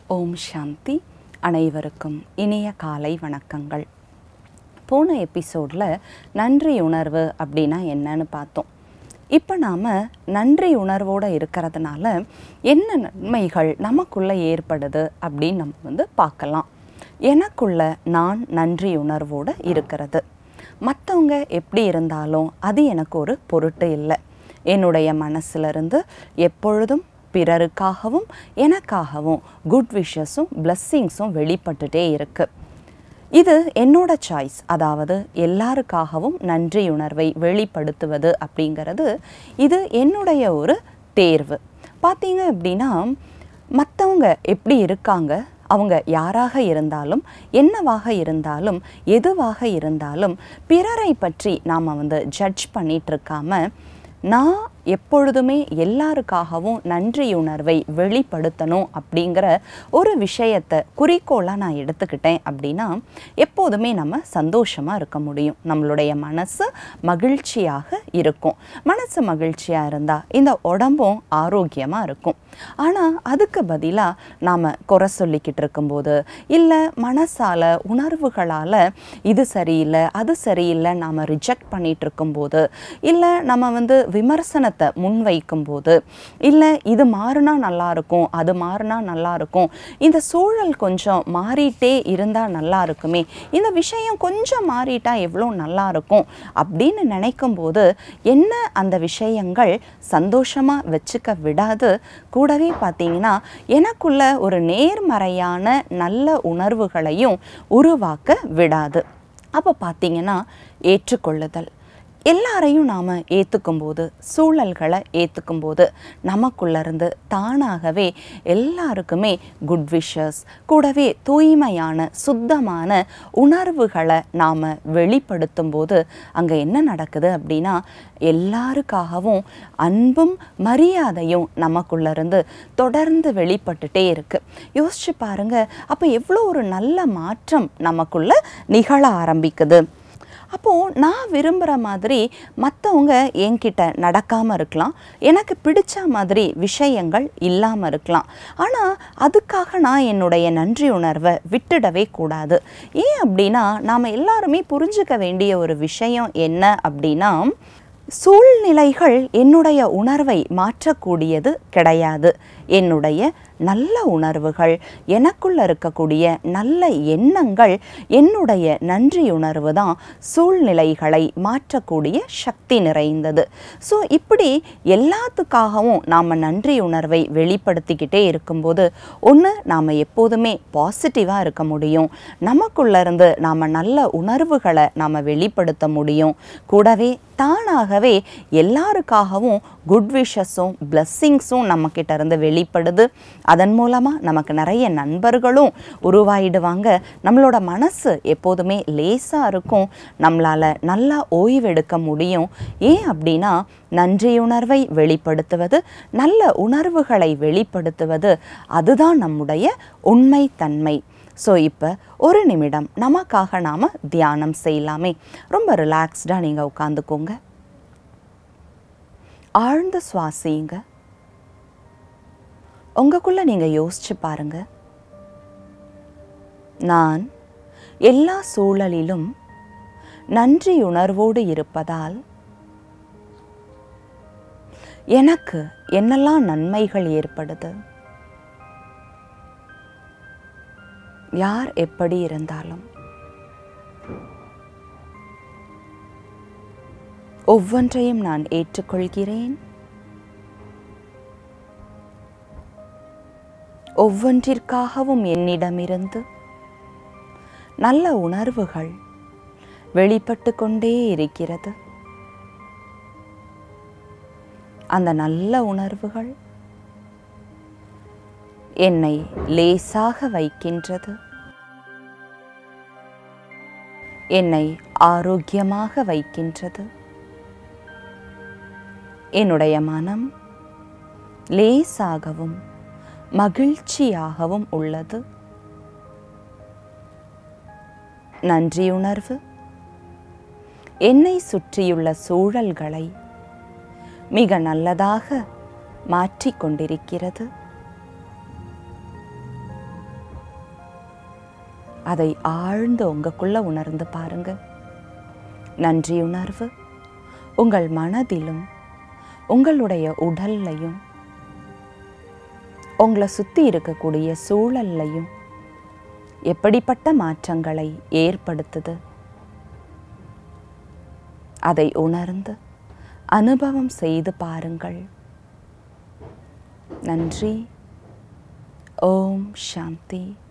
ஓம் சாந்தி அனைவருக்கும் இனிய காலை வணக்கங்கள் போன எபிசோடில் நன்றி உணர்வு அப்படின்னா என்னன்னு பார்த்தோம் இப்போ நாம் நன்றி உணர்வோடு இருக்கிறதுனால என்ன நன்மைகள் நமக்குள்ளே ஏற்படுது அப்படின்னு நம்ம வந்து பார்க்கலாம் எனக்குள்ள நான் நன்றி உணர்வோடு இருக்கிறது மற்றவங்க எப்படி இருந்தாலும் அது எனக்கு ஒரு பொருட்டு இல்லை என்னுடைய மனசுலேருந்து எப்பொழுதும் பிறருக்காகவும் எனக்காகவும் குட் விஷஸும் பிளஸ்ஸிங்ஸும் வெளிப்பட்டுட்டே இருக்குது இது என்னோட சாய்ஸ் அதாவது எல்லாருக்காகவும் நன்றியுணர்வை வெளிப்படுத்துவது அப்படிங்கிறது இது என்னுடைய ஒரு தேர்வு பார்த்தீங்க அப்படின்னா மற்றவங்க எப்படி இருக்காங்க அவங்க யாராக இருந்தாலும் என்னவாக இருந்தாலும் எதுவாக இருந்தாலும் பிறரை பற்றி நாம் வந்து ஜட்ஜ் பண்ணிட்டு இருக்காம நான் எப்பொழுதுமே எல்லாருக்காகவும் நன்றியுணர்வை வெளிப்படுத்தணும் அப்படிங்கிற ஒரு விஷயத்தை குறிக்கோளாக நான் எடுத்துக்கிட்டேன் அப்படின்னா எப்போதுமே நம்ம சந்தோஷமாக இருக்க முடியும் நம்மளுடைய மனசு மகிழ்ச்சியாக இருக்கும் மனசு மகிழ்ச்சியாக இருந்தால் இந்த உடம்பும் ஆரோக்கியமாக இருக்கும் ஆனால் அதுக்கு பதிலாக நாம் குறை சொல்லிக்கிட்டு இருக்கும்போது இல்லை மனசால் உணர்வுகளால் இது சரியில்லை அது சரியில்லை நாம் ரிஜெக்ட் பண்ணிகிட்டு இருக்கும்போது இல்லை நம்ம வந்து விமர்சனத்தை முன்வைக்கும் போது இல்லை இது மாறினா நல்லா இருக்கும் அது மாறினா நல்லா இருக்கும் இந்த சூழல் கொஞ்சம் மாறிட்டே இருந்தால் நல்லா இருக்குமே இந்த விஷயம் கொஞ்சம் மாறிட்டா எவ்வளோ நல்லா இருக்கும் அப்படின்னு நினைக்கும் போது என்ன அந்த விஷயங்கள் சந்தோஷமாக வச்சுக்க விடாது கூடவே பார்த்தீங்கன்னா எனக்குள்ள ஒரு நேர்மறையான நல்ல உணர்வுகளையும் உருவாக்க விடாது அப்போ பார்த்தீங்கன்னா ஏற்றுக்கொள்ளுதல் எல்லாரையும் நாம் ஏற்றுக்கும்போது சூழல்களை ஏற்றுக்கும்போது நமக்குள்ளேருந்து தானாகவே எல்லாருக்குமே குட் விஷஸ் கூடவே தூய்மையான சுத்தமான உணர்வுகளை நாம் வெளிப்படுத்தும் போது அங்கே என்ன நடக்குது அப்படின்னா எல்லாருக்காகவும் அன்பும் மரியாதையும் நமக்குள்ளேருந்து தொடர்ந்து வெளிப்பட்டுட்டே இருக்கு யோசிச்சு பாருங்க அப்போ எவ்வளோ ஒரு நல்ல மாற்றம் நமக்குள்ள நிகழ ஆரம்பிக்குது அப்போது நான் விரும்புகிற மாதிரி மற்றவங்க என்கிட்ட நடக்காமல் இருக்கலாம் எனக்கு பிடிச்ச மாதிரி விஷயங்கள் இல்லாமல் இருக்கலாம் ஆனால் அதுக்காக நான் என்னுடைய நன்றி உணர்வை விட்டுடவே கூடாது ஏன் அப்படின்னா நாம் எல்லாருமே புரிஞ்சுக்க வேண்டிய ஒரு விஷயம் என்ன அப்படின்னா சூழ்நிலைகள் என்னுடைய உணர்வை மாற்றக்கூடியது கிடையாது என்னுடைய நல்ல உணர்வுகள் எனக்குள்ள இருக்கக்கூடிய நல்ல எண்ணங்கள் என்னுடைய நன்றியுணர்வு தான் சூழ்நிலைகளை மாற்றக்கூடிய சக்தி நிறைந்தது ஸோ இப்படி எல்லாத்துக்காகவும் நாம் நன்றியுணர்வை வெளிப்படுத்திக்கிட்டே இருக்கும்போது ஒன்று நாம் எப்போதுமே பாசிட்டிவாக இருக்க முடியும் நமக்குள்ளேருந்து நாம் நல்ல உணர்வுகளை நாம் வெளிப்படுத்த முடியும் கூடவே தானாகவே எல்லாருக்காகவும் குட் விஷஸும் பிளஸ்ஸிங்ஸும் நம்மக்கிட்ட இருந்து வெளிப்படுது அதன் மூலமாக நமக்கு நிறைய நண்பர்களும் உருவாயிடுவாங்க நம்மளோட மனசு எப்போதுமே லேசாக இருக்கும் நம்மளால் நல்லா ஓய்வெடுக்க முடியும் ஏன் அப்படின்னா நன்றியுணர்வை வெளிப்படுத்துவது நல்ல உணர்வுகளை வெளிப்படுத்துவது அதுதான் நம்முடைய உண்மைத்தன்மை ஸோ இப்போ ஒரு நிமிடம் நமக்காக நாம் தியானம் செய்யலாமே ரொம்ப ரிலாக்ஸ்டாக நீங்கள் உட்காந்துக்கோங்க ஆழ்ந்த சுவாசிங்க உங்களுக்குள்ள நீங்கள் யோசிச்சு பாருங்க நான் எல்லா சூழலிலும் நன்றியுணர்வோடு இருப்பதால் எனக்கு என்னெல்லாம் நன்மைகள் ஏற்படுது யார் எப்படி இருந்தாலும் ஒவ்வொன்றையும் நான் ஏற்றுக்கொள்கிறேன் ஒவ்வொன்றிற்காகவும் என்னிடமிருந்து நல்ல உணர்வுகள் வெளிப்பட்டு கொண்டே இருக்கிறது அந்த நல்ல உணர்வுகள் என்னை லேசாக வைக்கின்றது என்னை ஆரோக்கியமாக வைக்கின்றது என்னுடைய மனம் லேசாகவும் மகிழ்ச்சியாகவும் உள்ளது நன்றியுணர்வு என்னை சுற்றியுள்ள சூழல்களை மிக நல்லதாக மாற்றிக் கொண்டிருக்கிறது அதை ஆழ்ந்து உங்களுக்குள்ள உணர்ந்து பாருங்க நன்றியுணர்வு உங்கள் மனதிலும் உங்களுடைய உடல்லையும் உங்களை சுற்றி இருக்கக்கூடிய சூழல்லையும் எப்படிப்பட்ட மாற்றங்களை ஏற்படுத்துது அதை உணர்ந்து அனுபவம் செய்து பாருங்கள் நன்றி ஓம் சாந்தி